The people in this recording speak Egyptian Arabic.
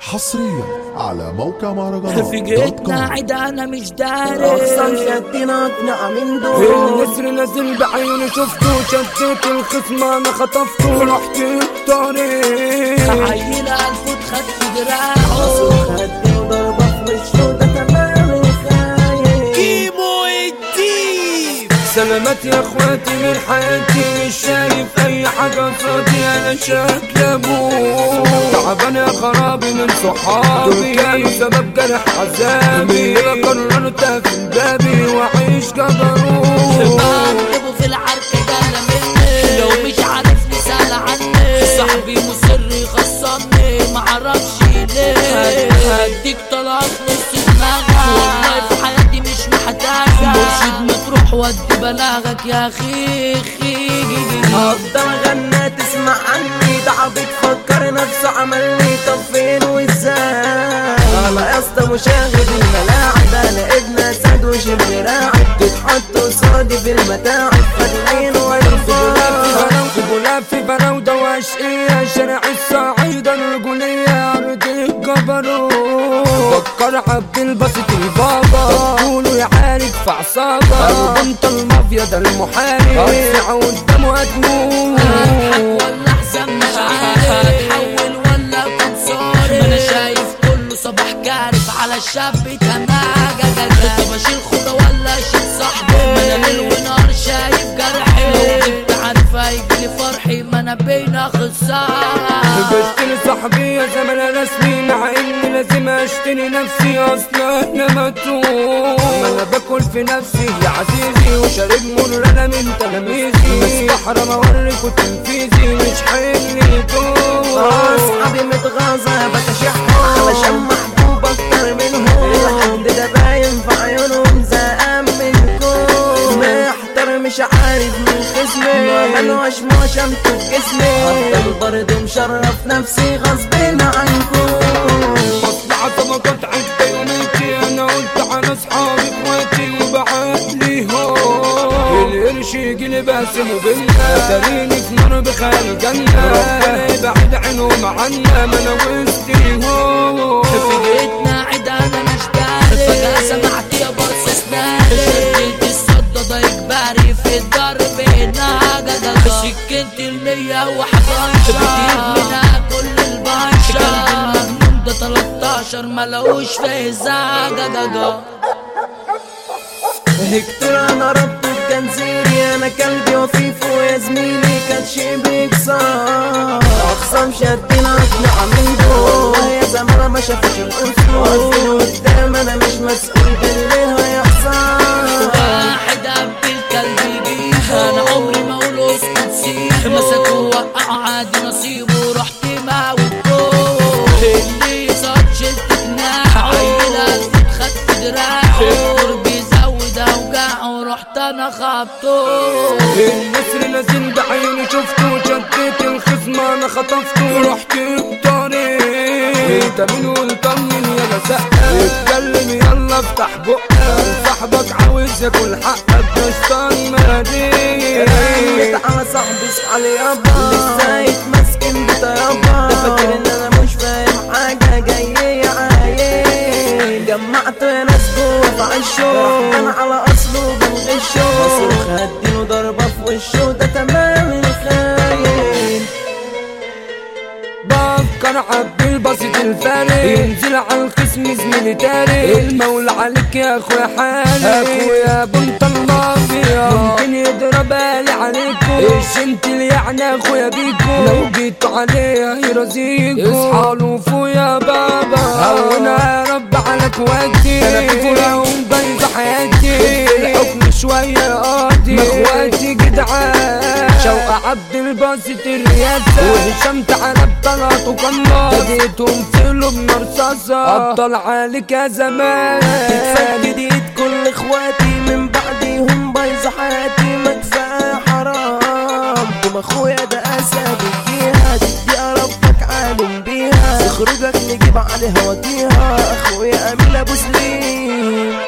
حصريا على موقع مهرجانات في دوت جيتنا كوم. عيد انا مش داري اقسم شدينا اقنع من دول النسر نزل بعيوني شفته شديت الخصم انا خطفته رحت الطريق عيل الفوت خدت دراعه خدي وضربة في وشه ده تمام خايف كيمو الديب سلامات يا اخواتي من حياتي مش شايف اي حاجة فاضي انا شكل ابوه تعبان يا خرابي من صحابي كانوا سبب جرح عذابي قررت اقفل بابي واعيش كبروه بكتبه في العركة جالة مني لو مش عارفني سأل عني صاحبي مصر يخصمني معرفش ليه هديك طلاق نص دماغك والله في حياتي مش محتاجة مرشد ما تروح ودي بلاغك يا اخي افضل غنى تسمع عني ده عبيط فكر نفسه عملني طب فين وازاي انا يا اسطى مشاغب الملاعب انا ابن اسد وشبه راعب تتحط قصادي في المتاعب فاتحين والفاظ بولا في براودة واشقية شارع الصعيدة الرجولية أرض الجبروت فكر عبد الباسط البابا قولوا يعارك في عصابة انت المافيا ده المحارب ارفع قدامه هتموت هضحك ولا احزن مش عارف هتحول ولا اكون صارف ما انا شايف كله صباح كارف على الشاب تماجة طب اشيل خوضة ولا اشيل صاحبي ما انا ليل ونهار شايف جرحي لو كنت عارف هيجيلي فرحي ما انا بين خسارة بشتري صاحبي يا زمن رسمي مع اني لازم اشتري نفسي اصلا انا متوه ما انا باكل في نفسي يا عزيزي وشارب مر انا من تلاميذي بس بحرم اوريك وتنفيذي مش حملي طول اصحابي متغاظة بكشحهم علشان محبوب اكتر منهم الحد ده باين في عيونهم زهقان منكم محتار مش عارف من خصمي ملوش موشمته في جسمي هفضل برضه مشرف نفسي غصب عنكم مصلحة طبقات عدة يوميتي انا قلت على اصحابي اخواتي وبعت ليهم القرش يجيلي باسم وبينا تريني في نار بخيال جنة ربنا يبعد عنهم عنا ما انا وسطيهم في جيتنا عيد انا مش داري فجأة سمعت يا بص سناري شديت الصدى ده اجباري في الضرب هنا سكنت المية وحداشر بتجيب منها كل البشر قلب المجنون ده 13 ملوش في زاجة هكتور انا ربطه بجنزيري انا كلبي وفيف ويا زميلي كانت شي بيكسر اخصام شدين اقنع من دول يا زمان ما شافش الاسلوب واقفين قدام انا مش مسؤول باللي هيحصل واحد قبل الكلب يجيب انا عمري ما اقول اسكت سيب مسكه وقعه عادي نصيبه رحت موته اللي صاد شلت جناحه عيل الفت خدت دراعه بيزود اوجاعه رحت انا خبطه النسر نزل بعيوني شفته شديت الخصم انا خطفته رحت الطريق انت مين وطمن يا سقا اتكلم يلا افتح بقك صاحبك عاوز ياكل حقك مش مريض رميت على صاحبي اصحى لي يابا لسه يتمسكن بطيابا ده فاكر ان انا مش فاهم حاجة جاي عايل جمعت ناس جوه في عشه انا على اصله بنغشه مصروخ هديله ضربة في وشه ده تمام الخاين بفكر عبد البسيط الفارق ينزل على الخصم زميلي تارك المولى عليك يا اخويا حالي اخويا بنت المافيا ممكن يضرب بالي عليكم ايش انت اللي يعني اخويا بيكو لو جيتوا عليه يرازيكو اصحى له يا بابا هونا يا رب على اخواتي انا طفولهم بايظه حياتي الحكم شويه قاضي ما اخواتي جدعان شوقة عبد الباسط الرياسة وهشام تعالى بطلعت وقناص بديتهم في قلوب مرصاصة أبطال عليك يا زمان جديد كل اخواتي من بعديهم بايظة حياتي ما كفاية حرام دوم اخويا ده اسد الجهاد دي ربك عالم بيها اخرجك نجيب عليها وديها اخويا امين ابو سليم